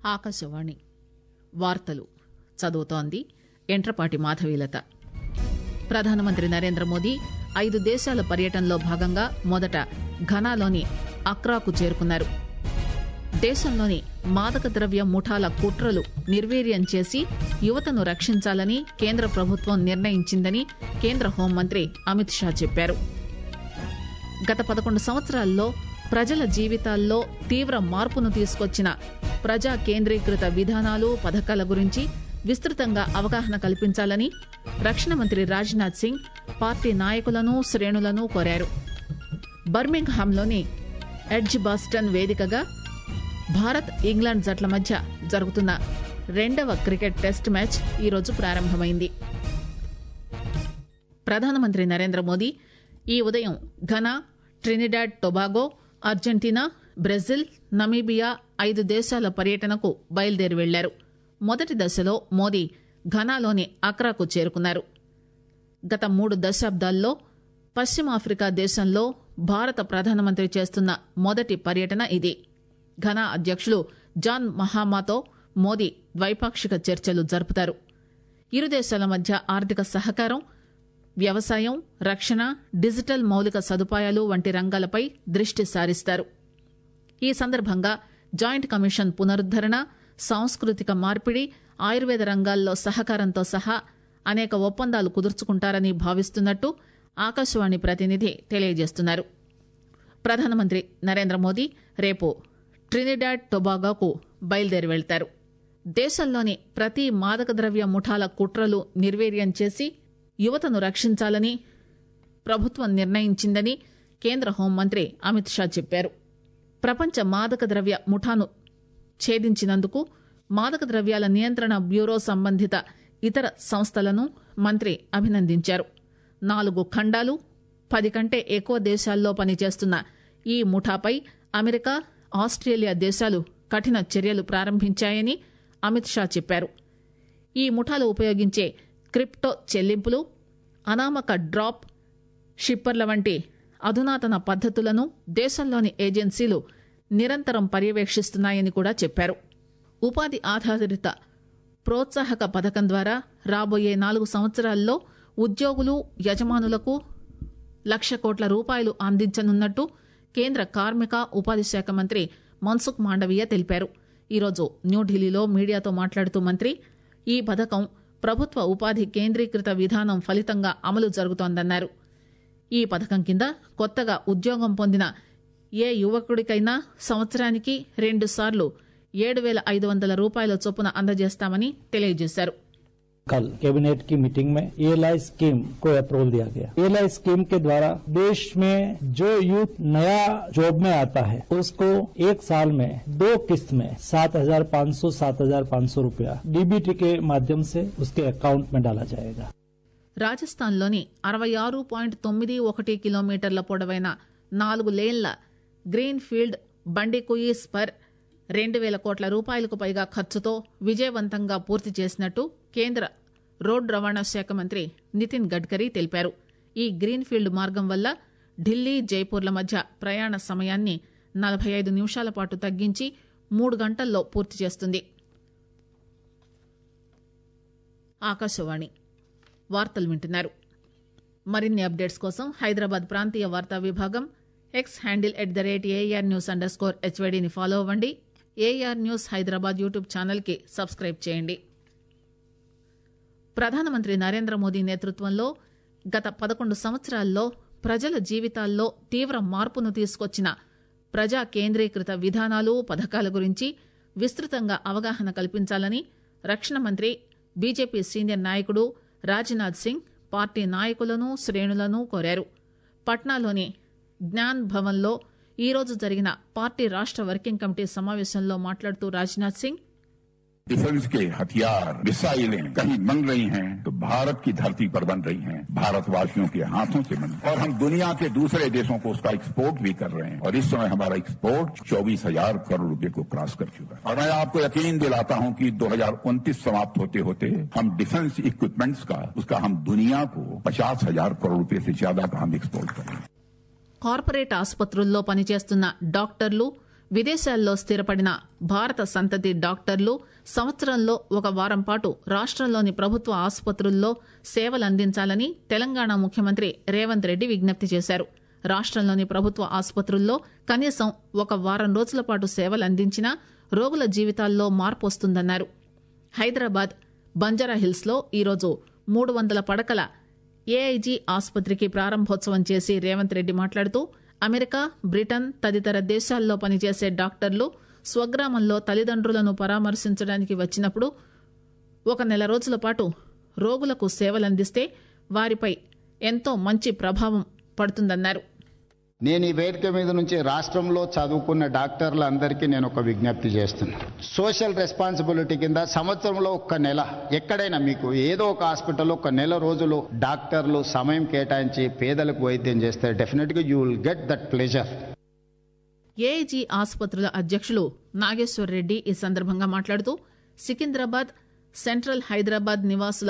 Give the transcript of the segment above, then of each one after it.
ఆకాశవాణి వార్తలు చదువుతోంది ఎంట్రపాటి మాధవీలత ప్రధానమంత్రి నరేంద్ర మోదీ ఐదు దేశాల పర్యటనలో భాగంగా మొదట ఘనాలోని అక్రాకు చేరుకున్నారు దేశంలోని మాదక ద్రవ్య ముఠాల కుట్రలు నిర్వీర్యం చేసి యువతను రక్షించాలని కేంద్ర ప్రభుత్వం నిర్ణయించిందని కేంద్ర హోంమంత్రి అమిత్ షా చెప్పారు గత పదకొండు సంవత్సరాల్లో ప్రజల జీవితాల్లో తీవ్ర మార్పును తీసుకొచ్చిన ప్రజా కేంద్రీకృత విధానాలు పథకాల గురించి విస్తృతంగా అవగాహన కల్పించాలని రక్షణ మంత్రి రాజ్నాథ్ సింగ్ పార్టీ నాయకులను శ్రేణులను కోరారు బర్మింగ్హామ్లోని ఎడ్జ్ బాస్టన్ వేదికగా భారత్ ఇంగ్లాండ్ జట్ల మధ్య జరుగుతున్న రెండవ క్రికెట్ టెస్ట్ మ్యాచ్ ఈరోజు ప్రారంభమైంది ప్రధానమంత్రి నరేంద్ర మోదీ ఈ ఉదయం Ghana Trinidad Tobago Argentina Brazil Namibia ఐదు దేశాల పర్యటనకు బయలుదేరి వెళ్లారు మొదటి దశలో మోదీ ఘనాలోని అక్రాకు చేరుకున్నారు గత మూడు దశాబ్దాల్లో పశ్చిమాఫ్రికా దేశంలో భారత ప్రధానమంత్రి చేస్తున్న మొదటి పర్యటన ఇది ఘనా అధ్యక్షులు జాన్ మహామాతో మోదీ ద్వైపాక్షిక చర్చలు జరుపుతారు ఇరు దేశాల మధ్య ఆర్థిక సహకారం వ్యవసాయం రక్షణ డిజిటల్ మౌలిక సదుపాయాలు వంటి రంగాలపై దృష్టి సారిస్తారు ఈ సందర్భంగా జాయింట్ కమిషన్ పునరుద్దరణ సాంస్కృతిక మార్పిడి ఆయుర్వేద రంగాల్లో సహకారంతో సహా అనేక ఒప్పందాలు కుదుర్చుకుంటారని భావిస్తున్నట్టు ఆకాశవాణి ప్రతినిధి తెలియజేస్తున్నారు ప్రధానమంత్రి నరేంద్ర మోదీ రేపు ట్రినిడాడ్ టొబాగోకు బయలుదేరి వెళ్తారు దేశంలోని ప్రతి మాదక ద్రవ్య ముఠాల కుట్రలు నిర్వీర్యం చేసి యువతను రక్షించాలని ప్రభుత్వం నిర్ణయించిందని కేంద్ర హోంమంత్రి అమిత్ షా చెప్పారు ప్రపంచ మాదక ద్రవ్య ముఠాను ఛేదించినందుకు మాదక ద్రవ్యాల నియంత్రణ బ్యూరో సంబంధిత ఇతర సంస్థలను మంత్రి అభినందించారు నాలుగు ఖండాలు పది కంటే ఎక్కువ దేశాల్లో పనిచేస్తున్న ఈ ముఠాపై అమెరికా ఆస్ట్రేలియా దేశాలు కఠిన చర్యలు ప్రారంభించాయని అమిత్ షా చెప్పారు ఈ ముఠాలు ఉపయోగించే క్రిప్టో చెల్లింపులు అనామక డ్రాప్ షిప్పర్ల వంటి అధునాతన పద్దతులను దేశంలోని ఏజెన్సీలు నిరంతరం పర్యవేక్షిస్తున్నాయని కూడా చెప్పారు ఉపాధి ఆధారిత ప్రోత్సాహక పథకం ద్వారా రాబోయే నాలుగు సంవత్సరాల్లో ఉద్యోగులు యజమానులకు లక్ష కోట్ల రూపాయలు అందించనున్నట్టు కేంద్ర కార్మిక ఉపాధి శాఖ మంత్రి మన్సుఖ్ మాండవీయ తెలిపారు ఈరోజు న్యూఢిల్లీలో మీడియాతో మాట్లాడుతూ మంత్రి ఈ పథకం ప్రభుత్వ ఉపాధి కేంద్రీకృత విధానం ఫలితంగా అమలు జరుగుతోందన్నారు ఈ పథకం కింద కొత్తగా ఉద్యోగం పొందిన ఏ యువకుడికైనా సంవత్సరానికి రెండు సార్లు ఏడు వేల ఐదు వందల రూపాయల చొప్పున అందజేస్తామని తెలియజేశారు कल कैबिनेट की मीटिंग में एएलआई स्कीम को अप्रूवल दिया गया एएलआई स्कीम के द्वारा देश में जो यूथ नया जॉब में आता है उसको एक साल में दो किस्त में सात हजार पाँच सौ सात हजार पाँच सौ रूपया डीबीटी के माध्यम से उसके अकाउंट में डाला जाएगा రాజస్థాన్లోని అరవై ఆరు పాయింట్ తొమ్మిది ఒకటి కిలోమీటర్ల పొడవైన నాలుగు లేన్ల గ్రీన్ ఫీల్డ్ బండికుయి స్పర్ రెండు వేల కోట్ల రూపాయలకు పైగా ఖర్చుతో విజయవంతంగా పూర్తి చేసినట్టు కేంద్ర రోడ్డు రవాణా శాఖ మంత్రి నితిన్ గడ్కరీ తెలిపారు ఈ గ్రీన్ ఫీల్డ్ మార్గం వల్ల ఢిల్లీ జైపూర్ల మధ్య ప్రయాణ సమయాన్ని నలభై ఐదు నిమిషాల పాటు తగ్గించి మూడు గంటల్లో పూర్తి చేస్తుంది ఆకాశవాణి వార్తలు వింటున్నారు మరిన్ని అప్డేట్స్ కోసం హైదరాబాద్ ప్రాంతీయ వార్తా విభాగం X handle at the rate AR news underscore హెచ్వైడీని ఫాలో అవ్వండి ఏఆర్ న్యూస్ హైదరాబాద్ యూట్యూబ్ ఛానల్కి సబ్స్క్రైబ్ చేయండి ప్రధానమంత్రి నరేంద్ర మోదీ నేతృత్వంలో గత పదకొండు సంవత్సరాల్లో ప్రజల జీవితాల్లో తీవ్ర మార్పును తీసుకొచ్చిన ప్రజా కేంద్రీకృత విధానాలు పథకాల గురించి విస్తృతంగా అవగాహన కల్పించాలని రక్షణ మంత్రి బీజేపీ సీనియర్ నాయకుడు రాజ్నాథ్ సింగ్ పార్టీ నాయకులను శ్రేణులను కోరారు పట్నాలోని జ్ఞాన్ భవన్లో ఈరోజు జరిగిన పార్టీ రాష్ట వర్కింగ్ కమిటీ సమావేశంలో మాట్లాడుతూ రాజ్నాథ్ సింగ్ डिफेंस के हथियार मिसाइलें कहीं बन रही हैं तो भारत की धरती पर बन रही हैं भारतवासियों के हाथों से बन और हम दुनिया के दूसरे देशों को उसका एक्सपोर्ट भी कर रहे हैं और इस समय हमारा एक्सपोर्ट चौबीस हजार करोड़ रुपए को क्रॉस कर चुका है और मैं आपको यकीन दिलाता हूं कि 2029 समाप्त होते होते हम डिफेंस इक्विपमेंट्स का उसका हम दुनिया को पचास हजार करोड़ रुपए से ज्यादा का हम एक्सपोर्ट करेंगे కార్పొరేట్ ఆసుపత్రుల్లో పనిచేస్తున్న డాక్టర్లు విదేశాల్లో స్థిరపడిన భారత సంతతి డాక్టర్లు సంవత్సరంలో ఒక వారం పాటు రాష్టంలోని ప్రభుత్వ ఆసుపత్రుల్లో సేవలందించాలని తెలంగాణ ముఖ్యమంత్రి రేవంత్ రెడ్డి విజ్ఞప్తి చేశారు రాష్టంలోని ప్రభుత్వ ఆసుపత్రుల్లో కనీసం ఒక వారం రోజుల పాటు సేవలందించినా రోగుల జీవితాల్లో మార్పు వస్తుందన్నారు హైదరాబాద్ బంజారాహిల్స్ లో ఈరోజు మూడు వందల పడకల ఏఐజీ ఆసుపత్రికి ప్రారంభోత్సవం చేసి రేవంత్ రెడ్డి మాట్లాడుతూ అమెరికా బ్రిటన్ తదితర దేశాల్లో పనిచేసే డాక్టర్లు స్వగ్రామంలో తల్లిదండ్రులను పరామర్శించడానికి వచ్చినప్పుడు ఒక నెల రోజుల పాటు రోగులకు సేవలందిస్తే వారిపై ఎంతో మంచి ప్రభావం పడుతుందన్నారు నేను ఈ వేదిక మీద నుంచి రాష్ట్రంలో చదువుకున్న డాక్టర్లందరికీ నేను ఒక విజ్ఞప్తి చేస్తున్నాను సోషల్ రెస్పాన్సిబిలిటీ కింద సంవత్సరంలో ఒక్క నెల ఎక్కడైనా మీకు ఏదో ఒక హాస్పిటల్లో ఒక నెల రోజులు డాక్టర్లు సమయం కేటాయించి పేదలకు వైద్యం చేస్తే డెఫినెట్గా you will get that pleasure AIG ఆసుపత్రుల అధ్యక్షులు నాగేశ్వర్ రెడ్డి ఈ సందర్భంగా మాట్లాడుతూ సికింద్రాబాద్ సెంట్రల్ హైదరాబాద్ నివాసుల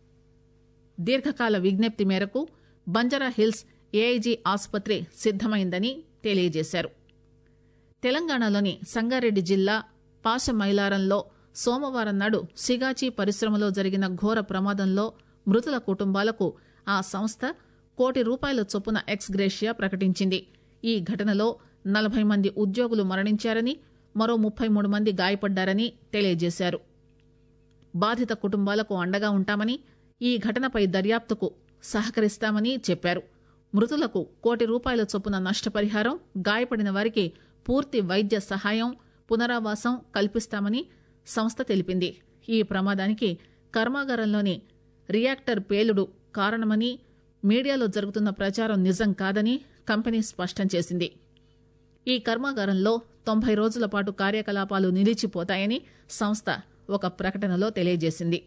దీర్ఘకాల విజ్ఞప్తి మేరకు బంజారా హిల్స్ ఏఐజీ ఆసుపత్రి సిద్దమైందని తెలియజేశారు తెలంగాణలోని సంగారెడ్డి జిల్లా పాశమైలారంలో సోమవారం నాడు సిగాచి పరిశ్రమలో జరిగిన ఘోర ప్రమాదంలో మృతుల కుటుంబాలకు ఆ సంస్థ కోటి రూపాయల చొప్పున ఎక్స్ గ్రేషియా ప్రకటించింది ఈ ఘటనలో నలభై మంది ఉద్యోగులు మరణించారని మరో ముప్పై మూడు మంది గాయపడ్డారని తెలియజేశారు బాధిత కుటుంబాలకు అండగా ఉంటామని ఈ ఘటనపై దర్యాప్తుకు సహకరిస్తామని చెప్పారు మృతులకు కోటి రూపాయల చొప్పున నష్టపరిహారం గాయపడిన వారికి పూర్తి వైద్య సహాయం పునరావాసం కల్పిస్తామని సంస్థ తెలిపింది ఈ ప్రమాదానికి కర్మాగారంలోని రియాక్టర్ పేలుడు కారణమని మీడియాలో జరుగుతున్న ప్రచారం నిజం కాదని కంపెనీ స్పష్టం చేసింది ఈ కర్మాగారంలో తొంభై రోజుల పాటు కార్యకలాపాలు నిలిచిపోతాయని సంస్థ ఒక ప్రకటనలో తెలియజేసింది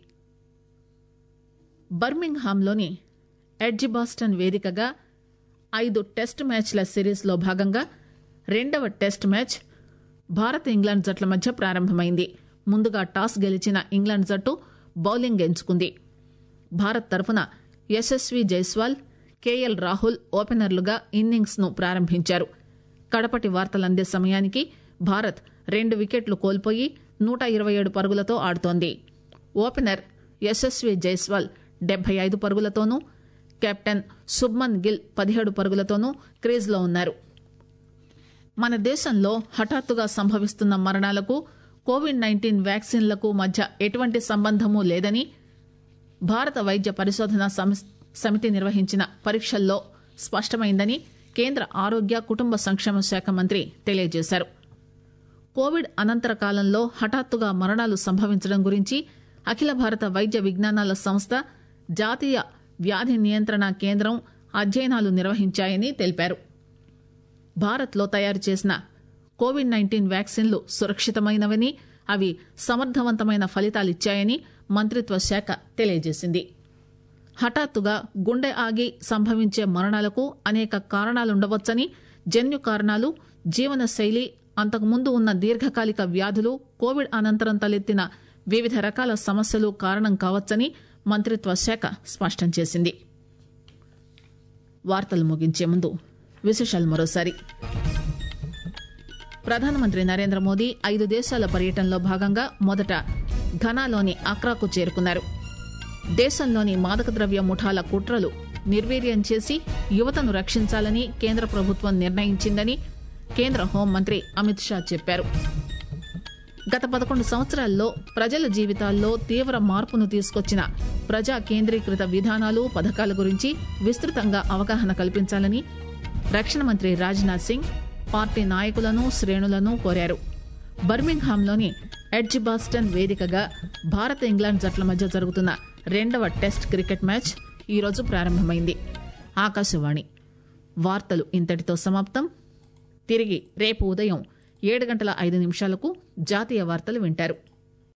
బర్మింగ్హామ్లోని ఎడ్జిబాస్టన్ వేదికగా ఐదు టెస్ట్ మ్యాచ్ల సిరీస్లో భాగంగా రెండవ టెస్ట్ మ్యాచ్ భారత్ ఇంగ్లాండ్ జట్ల మధ్య ప్రారంభమైంది ముందుగా టాస్ గెలిచిన ఇంగ్లాండ్ జట్టు బౌలింగ్ ఎంచుకుంది భారత్ తరఫున యశస్వి జైస్వాల్ కేఎల్ రాహుల్ ఓపెనర్లుగా ఇన్నింగ్స్ ను ప్రారంభించారు కడపటి వార్తలందే సమయానికి భారత్ రెండు వికెట్లు కోల్పోయి నూట ఇరవై ఏడు పరుగులతో ఆడుతోంది ఓపెనర్ యశస్వి జైస్వాల్ డెబ్బై ఐదు పరుగులతోనూ కెప్టెన్ శుభ్మన్ గిల్ పదిహేడు పరుగులతోనూ క్రీజ్లో ఉన్నారు మన దేశంలో హఠాత్తుగా సంభవిస్తున్న మరణాలకు కోవిడ్ నైన్టీన్ వ్యాక్సిన్లకు మధ్య ఎటువంటి సంబంధమూ లేదని భారత వైద్య పరిశోధన సంస్- సమితి నిర్వహించిన పరీక్షల్లో స్పష్టమైందని కేంద్ర ఆరోగ్య కుటుంబ సంక్షేమ శాఖ మంత్రి తెలియజేశారు కోవిడ్ అనంతర కాలంలో హఠాత్తుగా మరణాలు సంభవించడం గురించి అఖిల భారత వైద్య విజ్ఞానాల సంస్థ జాతీయ వ్యాధి నియంత్రణ కేంద్రం అధ్యయనాలు నిర్వహించాయని తెలిపారు భారత్లో తయారు చేసిన కోవిడ్ నైన్టీన్ వ్యాక్సిన్లు సురక్షితమైనవని అవి సమర్థవంతమైన ఫలితాలిచ్చాయని మంత్రిత్వ శాఖ తెలియజేసింది హఠాత్తుగా గుండె ఆగి సంభవించే మరణాలకు అనేక కారణాలుండవచ్చని జన్యు కారణాలు జీవనశైలి అంతకుముందు ఉన్న దీర్ఘకాలిక వ్యాధులు కోవిడ్ అనంతరం తలెత్తిన వివిధ రకాల సమస్యలు కారణం కావచ్చని మంత్రిత్వ శాఖ స్పష్టం చేసింది వార్తలు ముగించే ముందు విశేషాలు మరోసారి ప్రధానమంత్రి నరేంద్ర మోదీ ఐదు దేశాల పర్యటనలో భాగంగా మొదట ఘనాలోని అక్రాకు చేరుకున్నారు దేశంలోని మాదక ద్రవ్య ముఠాల కుట్రలు నిర్వీర్యం చేసి యువతను రక్షించాలని కేంద్ర ప్రభుత్వం నిర్ణయించిందని కేంద్ర హోంమంత్రి అమిత్ షా చెప్పారు గత పదకొండు సంవత్సరాల్లో ప్రజల జీవితాల్లో తీవ్ర మార్పును తీసుకొచ్చిన ప్రజా కేంద్రీకృత విధానాలు పథకాల గురించి విస్తృతంగా అవగాహన కల్పించాలని రక్షణ మంత్రి రాజ్నాథ్ సింగ్ పార్టీ నాయకులను శ్రేణులను కోరారు బర్మింగ్హామ్లోని ఎడ్జిబాస్టన్ వేదికగా భారత్ ఇంగ్లాండ్ జట్ల మధ్య జరుగుతున్న రెండవ టెస్ట్ క్రికెట్ మ్యాచ్ ఈరోజు ప్రారంభమైంది ఆకాశవాణి వార్తలు ఇంతటితో సమాప్తం తిరిగి రేపు ఉదయం ఏడు గంటల ఐదు నిమిషాలకు జాతీయ వార్తలు వింటారు